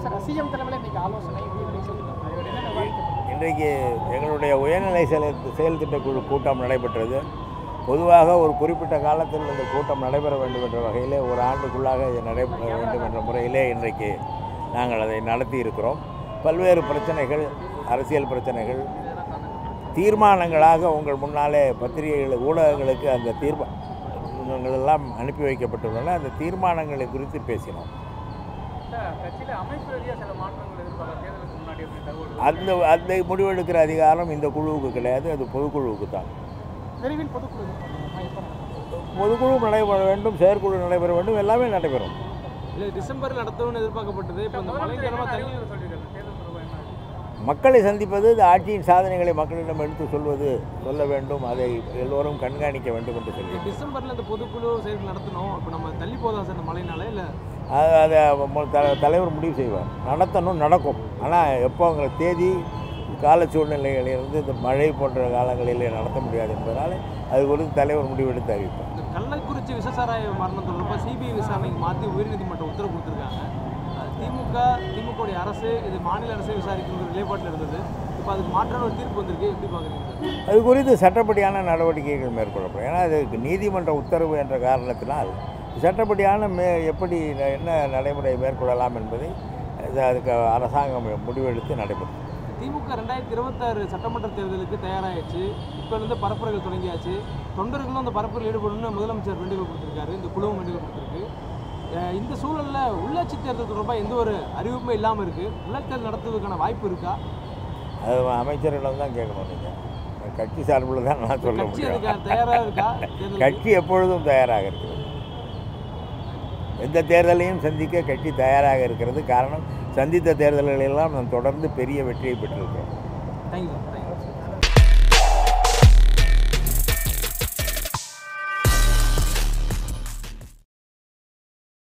Sir CM தலைமையில் இன்னைக்கு ஆலோசனை உயர்நிலை செலுத்தணும் என்னென்ன விவாதிக்கப்பட்டது? இன்றைக்கு எங்களுடைய உயர்நிலை செயல் செயல் திட்ட குழு கூட்டம் நடைபெற்றது பொதுவாக ஒரு குறிப்பிட்ட காலத்தில் இந்த கூட்டம் நடைபெற வேண்டும் என்ற வகையிலே ஒரு ஆண்டுக்குள்ளாக இது நடைபெற வேண்டும் என்ற முறையிலே இன்றைக்கு நாங்கள் அதை நடத்தி இருக்கிறோம் பல்வேறு பிரச்சனைகள் அரசியல் பிரச்சனைகள் தீர்மானங்களாக உங்கள் முன்னாலே பத்திரிகைகள் ஊடகங்களுக்கு அந்த தீர்மானங்கள் எல்லாம் அனுப்பி வைக்கப்பட்டுள்ளன அந்த தீர்மானங்களை குறித்து பேசினோம் கட்சியில் அமைப்பு ரீதியாக சில மாற்றங்கள் எதிர்பார்க்க தேர்தலுக்கு முன்னாடி எப்படி தகவல் அந்த அந்த முடிவெடுக்கிற அதிகாரம் இந்த குழுவுக்கு கிடையாது அது பொதுக்குழுவுக்கு தான் விரைவில் பொதுக்குழு எதிர்பார்க்கணுமா? எப்ப நடக்கும்? பொதுக்குழு நடைபெற வேண்டும் செயற்குழு நடைபெற வேண்டும் எல்லாமே நடைபெறும் இல்லை டிசம்பர் நடத்தணும்னு எதிர்பார்க்கப்பட்டது இப்போ இந்த மழை காரணமாக தள்ளி மக்களை சந்திப்பது இந்த ஆட்சியின் சாதனைகளை மக்களிடம் எடுத்து சொல்வது சொல்ல வேண்டும் அதை எல்லோரும் கண்காணிக்க வேண்டும் என்று சொல்லி டிசம்பரில் இந்த பொதுக்குழு செயல் நடத்தணும் இப்போ நம்ம தள்ளி போதா சார் இந்த மழைனால இல்லை அது அதை மு- த- தலைவர் முடிவு செய்வார் நடத்தணும் நடக்கும் ஆனால் எப்போ அவங்க தேதி கால சூழ்நிலைகளிலிருந்து இந்த மழை போன்ற காலங்களிலே நடத்த முடியாது என்பதனால் அது குறித்து தலைவர் முடிவெடுத்து அறிவிப்பார் இந்த கள்ளக்குறிச்சி விசசாராய மரணம் தொடர்பாக சிபிஐ விசாரணைக்கு மாற்றி உயர்நீதிமன்றம் உத்தரவு கொடுத்துருக்காங்க அது திமுக திமுகவுடைய அரசு இது மாநில அரசு விசாரிக்கிற நிலைப்பாட்டில் இருந்தது இப்போ அதுக்கு மாற்றான ஒரு தீர்ப்பு வந்திருக்கு எப்படி பார்க்குறீங்க சார் அது குறித்து சட்டப்படியான நடவடிக்கைகள் மேற்கொள்ளப்படும் ஏன்னா அதுக்கு நீதிமன்ற உத்தரவு என்ற காரணத்தினால் சட்டப்படியான மே எப்படி ந- என்ன நடைமுறை மேற்கொள்ளலாம் என்பதை இது அதுக்கு அரசாங்கம் முடிவெடுத்து நடைபெறும் திமுக ரெண்டாயிரத்தி இருபத்தாறு சட்டமன்ற தேர்தலுக்கு தயாராகிடுச்சு இப்போ இருந்து பரப்புரைகள் தொடங்கியாச்சு தொண்டர்களும் அந்த பரப்புரையில் ஈடுபடணும்னு முதலமைச்சர் வேண்டுகோள் கொடுத்துருக்காரு இந்த குழுவும் வேண்டுகோள் கொடுத்துருக்கு அஹ் இந்த சூழலில் உள்ளாட்சி தேர்தல் தொடர்பாக எந்த ஒரு அறிவிப்புமே இல்லாமல் இருக்குது உள்ளாட்சி தேர்தல் நடத்துவதற்கான வாய்ப்பு இருக்கா அது அமைச்சரிடம் தான் கேட்கணும் நீங்கள் கட்சி சார்பில் தான் நான் சொல்ல கட்சி முடியும் அதுக்கு தயாராக இருக்கா தேர்தலுக்கு? கட்சி எப்பொழுதும் தயாராக இருக்கிறது எந்த தேர்தலையும் சந்திக்க கட்சி தயாராக இருக்கிறது காரணம் சந்தித்த தேர்தல்களெல்லாம் நாம் தொடர்ந்து பெரிய வெற்றியை பெற்றிருக்கிறோம் தேங்க்யூ சார்